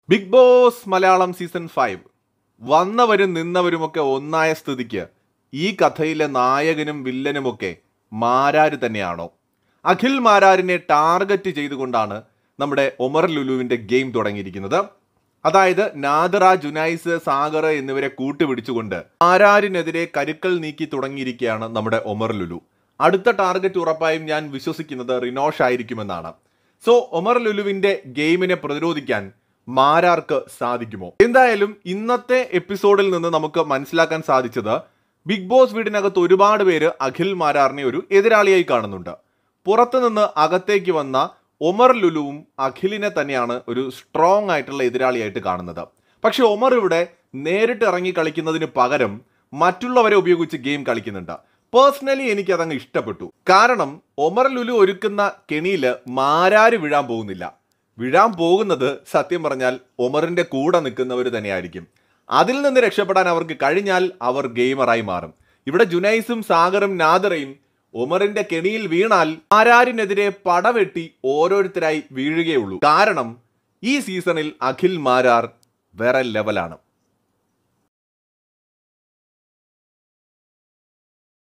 big Boss Malayalam season five വന്നവരും നിന്നവരുമൊക്കെ ഒന്നായ സ്ഥിതിക്ക് ഈ കഥയിലെ നായകനും വില്ലനുമൊക്കെ മാരാര് തന്നെയാണോ അഖിൽ മാരാരിനെ ടാർഗറ്റ് ചെയ്തുകൊണ്ടാണ് നമ്മുടെ ഒമർ ലുലുവിന്റെ ഗെയിം തുടങ്ങിയിരിക്കുന്നത് അതായത് നാദറ ജുനൈസ് സാഗർ എന്നിവരെ കൂട്ടുപിടിച്ചുകൊണ്ട് മാരാരിനെതിരെ കരുക്കൾ നീക്കി തുടങ്ങിയിരിക്കുകയാണ് നമ്മുടെ ഒമർ ലുലു അടുത്ത ടാർഗറ്റ് ഉറപ്പായും ഞാൻ വിശ്വസിക്കുന്നത് റിനോഷ് ആയിരിക്കുമെന്നാണ് സോ ഒമർ ലുലുവിന്റെ ഗെയിമിനെ പ്രതിരോധിക്കാൻ മാരാർക്ക് സാധിക്കുമോ എന്തായാലും ഇന്നത്തെ എപ്പിസോഡിൽ നിന്ന് നമുക്ക് മനസ്സിലാക്കാൻ സാധിച്ചത് ബിഗ് ബോസ് വീടിനകത്ത് ഒരുപാട് പേര് അഖിൽ മാരാറിനെ ഒരു എതിരാളിയായി കാണുന്നുണ്ട് പുറത്തുനിന്ന് അകത്തേക്ക് വന്ന ഒമർ ലുലുവും അഖിലിനെ തന്നെയാണ് ഒരു സ്ട്രോങ് ആയിട്ടുള്ള എതിരാളിയായിട്ട് കാണുന്നത് പക്ഷെ ഒമർ ഇവിടെ നേരിട്ട് ഇറങ്ങി കളിക്കുന്നതിന് പകരം മറ്റുള്ളവരെ ഉപയോഗിച്ച് ഗെയിം കളിക്കുന്നുണ്ട് പേഴ്സണലി എനിക്ക് അതങ്ങ് ഇഷ്ടപ്പെട്ടു കാരണം ഒമർ ലുലു ഒരുക്കുന്ന കെണിയിൽ മാരാര് വീഴാൻ പോകുന്നില്ല വീഴാൻ പോകുന്നത് സത്യം പറഞ്ഞാൽ ഒമറിന്റെ കൂടെ നിൽക്കുന്നവർ തന്നെയായിരിക്കും അതിൽ നിന്ന് രക്ഷപ്പെടാൻ അവർക്ക് കഴിഞ്ഞാൽ അവർ ഗെയിമറായി മാറും ഇവിടെ ജുനൈസും സാഗറും നാദറയും ഒമറിന്റെ കെണിയിൽ വീണാൽ മാരാരിനെതിരെ പടവെട്ടി ഓരോരുത്തരായി വീഴുകയുള്ളൂ കാരണം ഈ സീസണിൽ അഖിൽ മാരാർ വേറെ ലെവലാണ്